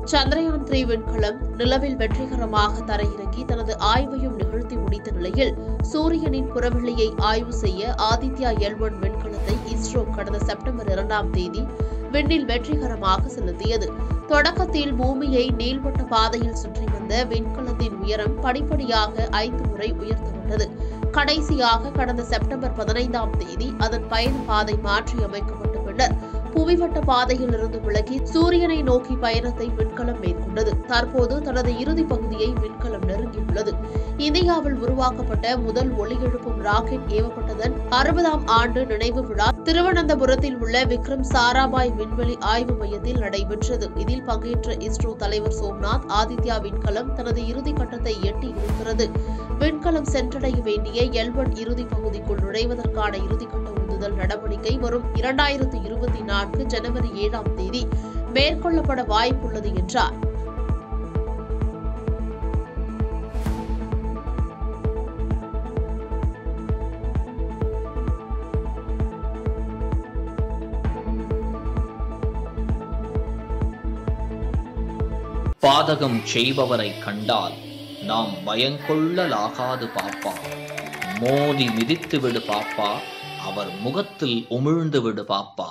Chandrayaan three விண்கலம் நிலவில் வெற்றிகரமாக தரையிறங்கி தனது ஆய்வையும் நிகழ்த்தி முடித்த நிலையில் சூரியனின் புறவெளியை ஆய்வு செய்ய ஆதித்யா எல் ஒன் விண்கலத்தை இஸ்ரோ கடந்த செப்டம்பர் இரண்டாம் தேதி விண்ணில் வெற்றிகரமாக செலுத்தியது தொடக்கத்தில் பூமியை நீள்வட்ட பாதையில் சுற்றி வந்த விண்கலத்தின் உயரம் படிப்படியாக ஐந்து முறை உயர்த்தப்பட்டது கடைசியாக கடந்த செப்டம்பர் பதினைந்தாம் தேதி அதன் பயண பாதை மாற்றி அமைக்கப்பட்ட பின்னர் புவிவட்ட பாதையில் இருந்து விலகி சூரியனை நோக்கி பயணத்தை விண்கலம் மேற்கொண்டது தற்போது தனது இறுதி பகுதியை விண்கலம் நெருங்கியுள்ளது இந்தியாவில் உருவாக்கப்பட்ட முதல் ஒளி எழுப்பும் ராக்கெட் ஏவப்பட்டதன் அறுபதாம் ஆண்டு நினைவு விழா திருவனந்தபுரத்தில் உள்ள விக்ரம் சாராபாய் விண்வெளி ஆய்வு மையத்தில் நடைபெற்றது இதில் பங்கேற்ற இஸ்ரோ தலைவர் சோம்நாத் ஆதித்யா விண்கலம் தனது இறுதி கட்டத்தை எட்டி இருக்கிறது விண்கலம் சென்றடைய வேண்டிய எல்வன் இறுதி பகுதிக்குள் நுழைவதற்கான இறுதிக்கட்ட உந்துதல் நடவடிக்கை வரும் இரண்டாயிரத்து இருபத்தி நான்கு ஜனவரி ஏழாம் தேதி மேற்கொள்ளப்பட வாய்ப்புள்ளது என்றார் பாதகம் செய்பவரை கண்டால் நாம் பயங்கொள்ளலாகாது பாப்பா மோதி மிதித்து விடு பாப்பா அவர் முகத்தில் உமிழ்ந்து விடு பாப்பா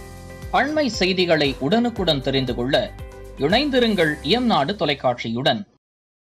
அண்மை செய்திகளை உடனுக்குடன் தெரிந்து கொள்ள இணைந்திருங்கள் இயம்நாடு தொலைக்காட்சியுடன்